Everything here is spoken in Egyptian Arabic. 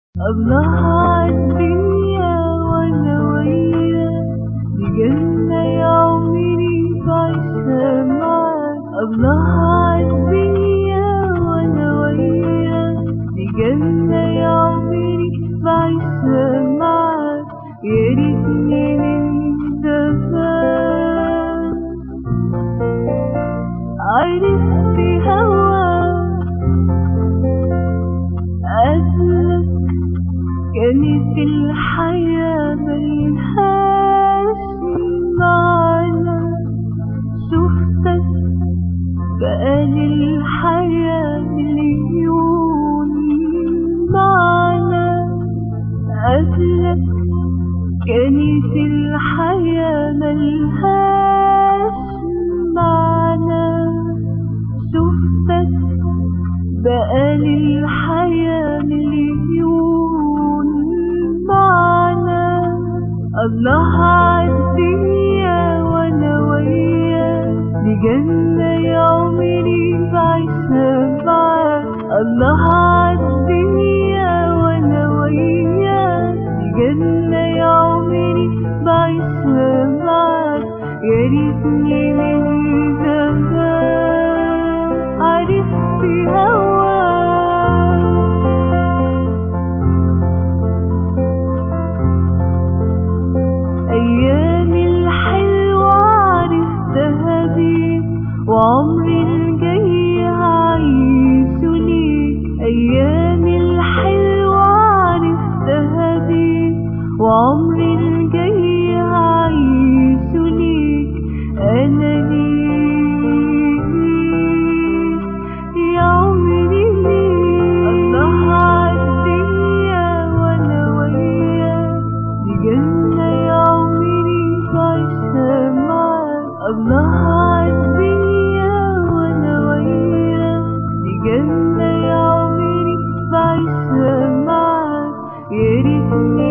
الله عالدنيا وانا وياك دي جنة يا عمري بعيشها معاك الله عالدنيا وانا وياك دي جنة يا عمري بعيشها معاك يا ريتني من زمان عرفت هواك قبلك كانت الحياة ملهاش معنى شفتك بقالي الحياة مليون معنى قبلك كانت الحياة ملهاش معنى شفتك بقالي الحياة مليون معنى الله عالدنيا وانا وياك دي جنة يا عمري بعيشها معاك الله عالدنيا وانا وياك دي جنة يا عمري بعيشها معاك يا ريتني من زمان عرفت هواك أيامي الحلوة عرفتها بيك وعمري الجاي هعيشه ليك أيامي الحلوة عرفتها بيك وعمري الجاي هعيشه ليك أنا ليك يا عمري ليك الله عالدنيا وأنا وياك دي جنة يا عمري بعيشها معاك الله عالدنيا وانا وياك دي جنة يا عمري بعيشها معاك يا ريتني